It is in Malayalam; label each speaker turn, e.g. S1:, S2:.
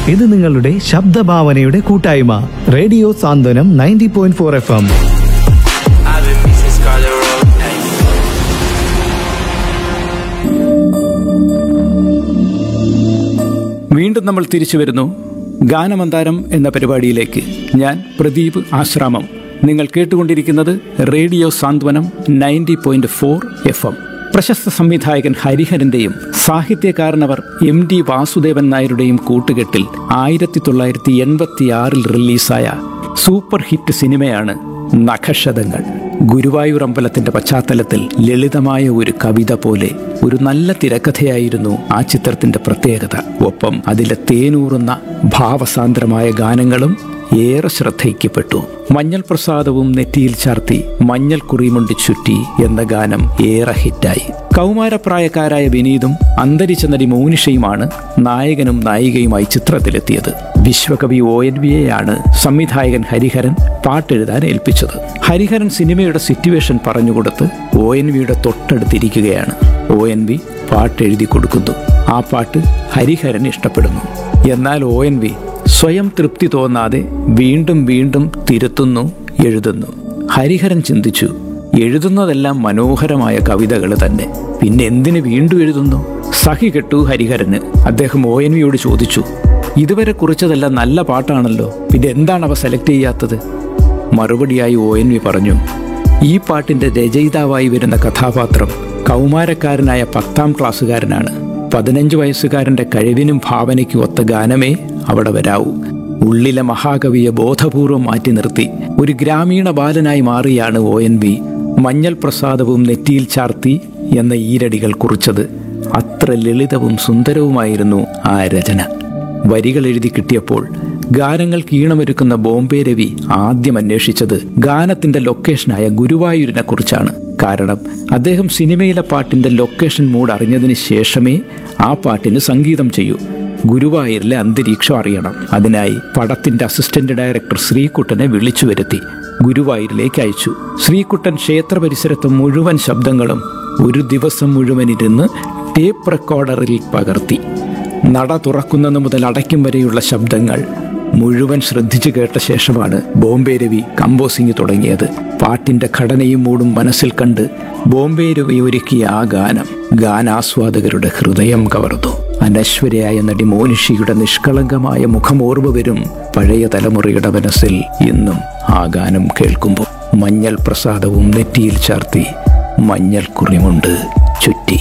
S1: ഇത് നിങ്ങളുടെ ശബ്ദഭാവനയുടെ കൂട്ടായ്മ radio Santhwanam ninety point four F M
S2: I've been missing Scarlet Road. Hey.
S3: വീണ്ടും നമ്മൾ തിരിച്ചു വരുന്നു ഗാനമന്താരം എന്ന പരിപാടിയിലേക്ക് ഞാൻ പ്രദീപ് ആശ്രാമം നിങ്ങൾ കേട്ടുകൊണ്ടിരിക്കുന്നത് radio Santhwanam ninety point four F M പ്രശസ്ത സംവിധായകൻ ഹരിഹരന്റെയും സാഹിത്യകാരനവർ എം ഡി വാസുദേവൻ നായരുടെയും കൂട്ടുകെട്ടിൽ ആയിരത്തി തൊള്ളായിരത്തി എൺപത്തി ആറിൽ റിലീസായ സൂപ്പർ ഹിറ്റ് സിനിമയാണ് നഖശതങ്ങൾ ഗുരുവായൂർ അമ്പലത്തിന്റെ പശ്ചാത്തലത്തിൽ ലളിതമായ ഒരു കവിത പോലെ ഒരു നല്ല തിരക്കഥയായിരുന്നു ആ ചിത്രത്തിന്റെ പ്രത്യേകത ഒപ്പം അതിലെ തേനൂറുന്ന ഭാവസാന്ദ്രമായ ഗാനങ്ങളും ഏറെ ശ്രദ്ധയിക്കപ്പെട്ടു മഞ്ഞൾ പ്രസാദവും നെറ്റിയിൽ ചാർത്തി മഞ്ഞൾ കുറിമുണ്ടി ചുറ്റി എന്ന ഗാനം ഏറെ ഹിറ്റായി കൗമാരപ്രായക്കാരായ വിനീതും അന്തരിച്ച നടി മൗനിഷയുമാണ് നായകനും നായികയുമായി ചിത്രത്തിലെത്തിയത് വിശ്വകവി ഒ എൻ വിയെയാണ് സംവിധായകൻ ഹരിഹരൻ പാട്ടെഴുതാൻ ഏൽപ്പിച്ചത് ഹരിഹരൻ സിനിമയുടെ സിറ്റുവേഷൻ പറഞ്ഞുകൊടുത്ത് ഒ എൻ വിയുടെ തൊട്ടടുത്തിരിക്കുകയാണ് ഒ എൻ വി പാട്ടെഴുതി കൊടുക്കുന്നു ആ പാട്ട് ഹരിഹരൻ ഇഷ്ടപ്പെടുന്നു എന്നാൽ ഒ എൻ വി സ്വയം തൃപ്തി തോന്നാതെ വീണ്ടും വീണ്ടും തിരുത്തുന്നു എഴുതുന്നു ഹരിഹരൻ ചിന്തിച്ചു എഴുതുന്നതെല്ലാം മനോഹരമായ കവിതകൾ തന്നെ പിന്നെ എന്തിന് വീണ്ടും എഴുതുന്നു സഹി കെട്ടു ഹരിഹരന് അദ്ദേഹം ഒ എൻ വിയോട് ചോദിച്ചു ഇതുവരെ കുറിച്ചതെല്ലാം നല്ല പാട്ടാണല്ലോ പിന്നെ എന്താണ് അവ സെലക്ട് ചെയ്യാത്തത് മറുപടിയായി ഒ എൻ വി പറഞ്ഞു ഈ പാട്ടിന്റെ രചയിതാവായി വരുന്ന കഥാപാത്രം കൗമാരക്കാരനായ പത്താം ക്ലാസ്സുകാരനാണ് പതിനഞ്ച് വയസ്സുകാരന്റെ കഴിവിനും ഭാവനയ്ക്കും ഒത്ത ഗാനമേ അവിടെ വരാവൂ ഉള്ളിലെ മഹാകവിയെ ബോധപൂർവം മാറ്റി നിർത്തി ഒരു ഗ്രാമീണ ബാലനായി മാറിയാണ് ഒ എൻ വി മഞ്ഞൾ പ്രസാദവും നെറ്റിയിൽ ചാർത്തി എന്ന ഈരടികൾ കുറിച്ചത് അത്ര ലളിതവും സുന്ദരവുമായിരുന്നു ആ രചന വരികൾ എഴുതി കിട്ടിയപ്പോൾ ഗാനങ്ങൾക്ക് ഈണമൊരുക്കുന്ന ബോംബെ രവി ആദ്യം അന്വേഷിച്ചത് ഗാനത്തിന്റെ ലൊക്കേഷനായ ഗുരുവായൂരിനെ കുറിച്ചാണ് കാരണം അദ്ദേഹം സിനിമയിലെ പാട്ടിന്റെ ലൊക്കേഷൻ മൂഡ് അറിഞ്ഞതിന് ശേഷമേ ആ പാട്ടിന് സംഗീതം ചെയ്യൂ ഗുരുവായൂരിലെ അന്തരീക്ഷം അറിയണം അതിനായി പടത്തിന്റെ അസിസ്റ്റന്റ് ഡയറക്ടർ ശ്രീകുട്ടനെ വിളിച്ചു വരുത്തി ഗുരുവായൂരിലേക്ക് അയച്ചു ശ്രീകുട്ടൻ ക്ഷേത്ര പരിസരത്ത് മുഴുവൻ ശബ്ദങ്ങളും ഒരു ദിവസം മുഴുവൻ ഇരുന്ന് ടേപ്പ് റെക്കോർഡറിൽ പകർത്തി നട തുറക്കുന്നത് മുതൽ അടയ്ക്കും വരെയുള്ള ശബ്ദങ്ങൾ മുഴുവൻ ശ്രദ്ധിച്ചു കേട്ട ശേഷമാണ് ബോംബെ രവി കമ്പോസിംഗ് തുടങ്ങിയത് പാട്ടിന്റെ ഘടനയും മൂടും മനസ്സിൽ കണ്ട് ബോംബെ രവി ഒരുക്കിയ ആ ഗാനം ഗാനാസ്വാദകരുടെ ഹൃദയം കവർന്നു അനശ്വരയായ നടി മോനിഷിയുടെ നിഷ്കളങ്കമായ മുഖം ഓർമ്മ വരും പഴയ തലമുറയുടെ മനസ്സിൽ ഇന്നും ആ ഗാനം കേൾക്കുമ്പോൾ മഞ്ഞൾ പ്രസാദവും നെറ്റിയിൽ ചാർത്തി മഞ്ഞൾ കുറിമുണ്ട് ചുറ്റി